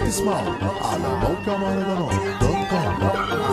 تسمعوا على موقع مهرجانات دوت كوم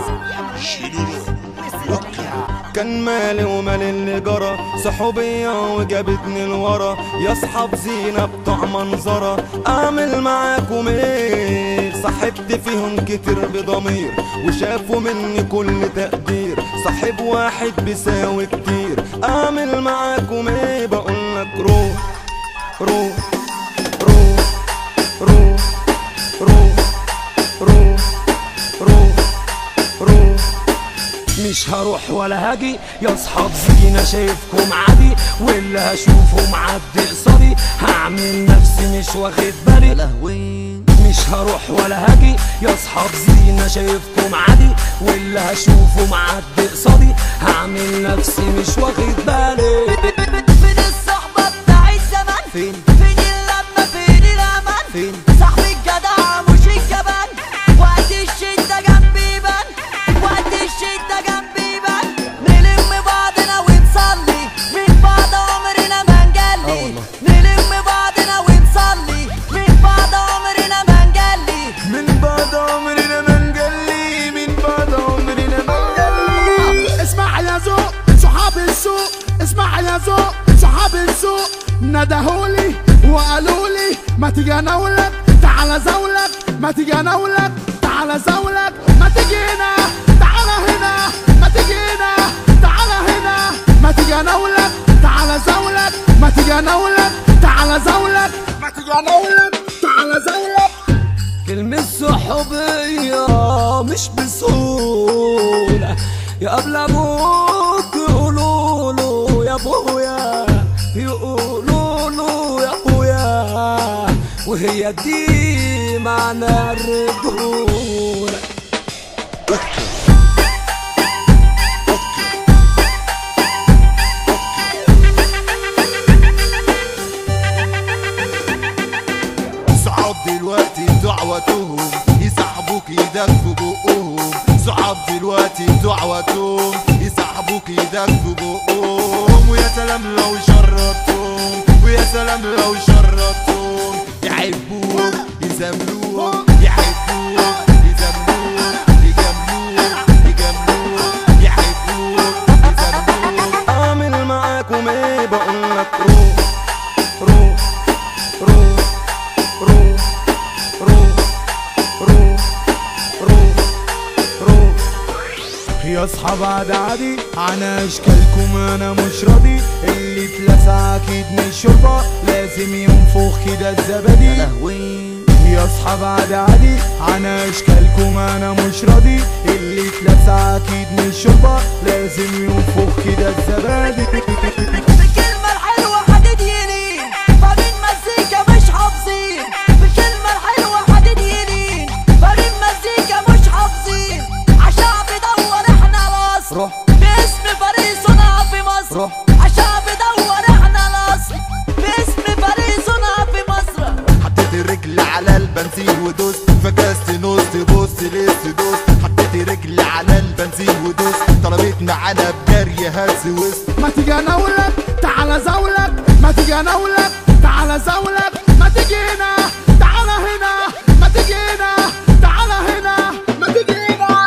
كان مالي ومال اللي جرى صحوبية وجابتني لورا يا اصحاب زينة بتوع منظرة اعمل معاكم ايه صاحبت فيهم كتير بضمير وشافوا مني كل تقدير صاحب واحد بيساوي كتير اعمل معاكم ايه بقولك روح روح روح روح روح روح روح روح مش هروح ولا هاجي يا اصحاب زينة شايفكم عادي واللي هشوفه معدي قصادي هعمل نفسي مش واخد بالي لهوين مش هروح ولا هاجي يا اصحاب زينة شايفكم عادي واللي هشوفه معدي قصادي هعمل نفسي مش واخد بالي فين الصحبة بتاعت زمان فين فين اللمة فين الأمان فين صاحبي الجدع مش الجبان وقت الشدة جنبي يبان وقت الشدة جنبي يبان نلم بعضنا ونصلي من بعد عمرنا ما آه نجلي والله. نلم بعضنا ونصلي من بعد عمرنا ما نجلي من بعد عمرنا ما نجلي من بعد عمرنا ما نجلي اسمع يا ذوق صحاب السوق اسمع يا ذوق صحاب السوق ندهولي وقالوا لي ما تيجي اناولك تعالى زولك ما تيجي اناولك تعالى زولك ما تيجي هنا تعالى هنا ما تيجي هنا تعالى هنا ما تيجي اناولك تعالى زولك ما تيجي اناولك تعالى زولك ما تيجي اناولك تعالى زولك كلمة صحوبية مش بسهولة يا قبل ابوك يقولوا له يا ابويا يقولوا له يا ابويا وهي دي معنى الرجولة صعب دلوقتي دعوتهم يسحبوك ايدك في بقهم صعب دلوقتي دعوتهم يسحبوك ايدك في بقهم ويا سلام لو شربتهم ويا سلام لو شربتهم يحبوك يزاملوك يحبوك يزاملوك يجاملوك يجاملوك يحبوك يزاملوك اعمل معاكم ايه بقولك روح روح روح روح روح روح روح روح يا اصحاب عادي عادي عن اشكالكم انا مش راضي اللي اتلسع اكيد مش شربة لازم ينفخ كده الزبادي لهوين يا اصحاب عادي عادي عن اشكالكم انا مش راضي اللي اتلسع اكيد مش شربة لازم ينفخ كده الزبادي بالكلمة الحلوة هتديني فريد مزيكا مش حافظين بالكلمة الحلوة هتديني فريد مزيكا مش حافظين عشان بدور احنا الاصل روح باسم فريق صنع في مصر روح. عشان بدور احنا الاصل باسم فريق صنع في مصر حطيت الرجل على البنزين ودوست فكست نص بص لسه دوست حطيت الرجل على البنزين ودوست طلبت معانا بجري هز وسط ما تيجي اناولك تعالى زولك ما تيجي اناولك تعالى زولك ما تيجي هنا تعالى هنا ما تيجي هنا تعالى هنا ما تيجي هنا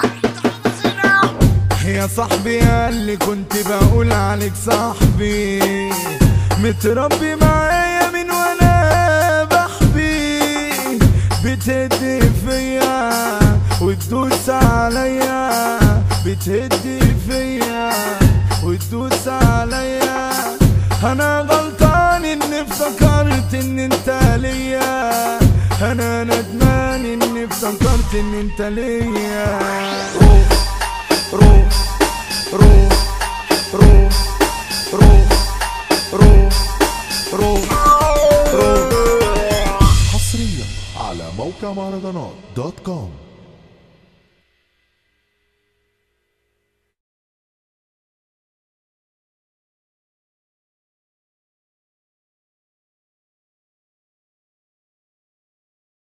يا صاحبي يا اللي كنت بقول عليك صاحبي متربي معايا من وانا بحبي بتهدي فيا وتدوس عليا بتهدي فيا وتدوس عليا انا غلطان اني افتكرت ان انت ليا انا ندمان اني افتكرت ان انت ليا روح روح روح روح روح روح روح روح حصريا على موقع مهرجانات دوت كوم